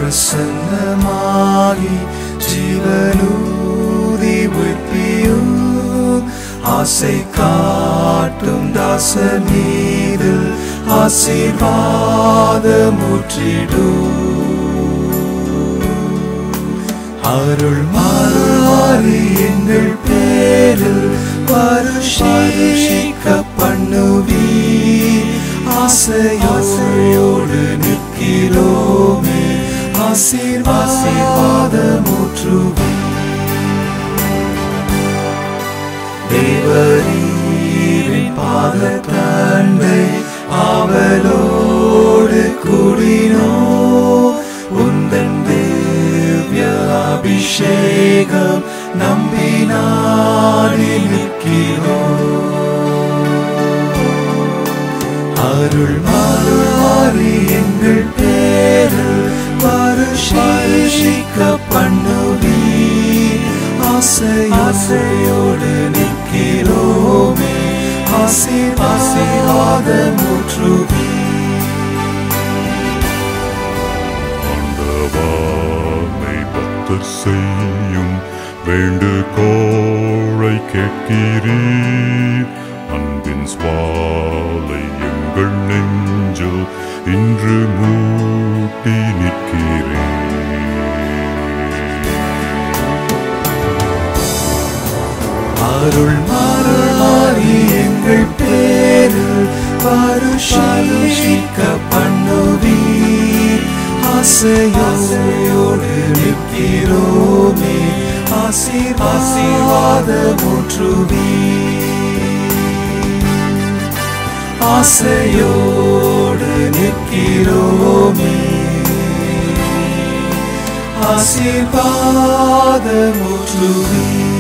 பிரசன்னமாகி ஜீவனூதி உயிர்ப்பியும் ஆசை காட்டும் தாச மீது ஆசீர்வாதமுற்றிடும் அருள் மாறி எங்கள் பேரில் பருஷிக்க பண்ணுவீர் ஆசையோடு நிற்கிறோமே ஆசீர்வாதமுற்றுவோம் தேவரீரின் பாதத்தண்டை அவளோடு கூடினோ உந்தன் தேவ்ய அபிஷேகம் நம்பினாடி நிற்கிறோ அருள் மாறி எங்கள் பேரில் பருஷிக்க பண்ணுவீர் ஆசை ஆசையோடு நிற்கிறோமே ஆசீர்வாதமுற்றுவீர் ஆண்டவாமை பக்தர் செய்யும் வேண்டுகோளை கேட்கிறீர் அன்பின் சுவாலை எங்கள் நெஞ்சில் இன்று மூட்டி நிற்கிறேன் அருள் மாறி எங்கள் பேரில் பருஷிக்க பண்ணுவீர் ஆசையோடு நிற்கிறோமே ஆசீர்வாதமுற்றுவீர் ஆசையோடு நிற்கிறோமே ஆசீர்வாதமுற்றுவீர்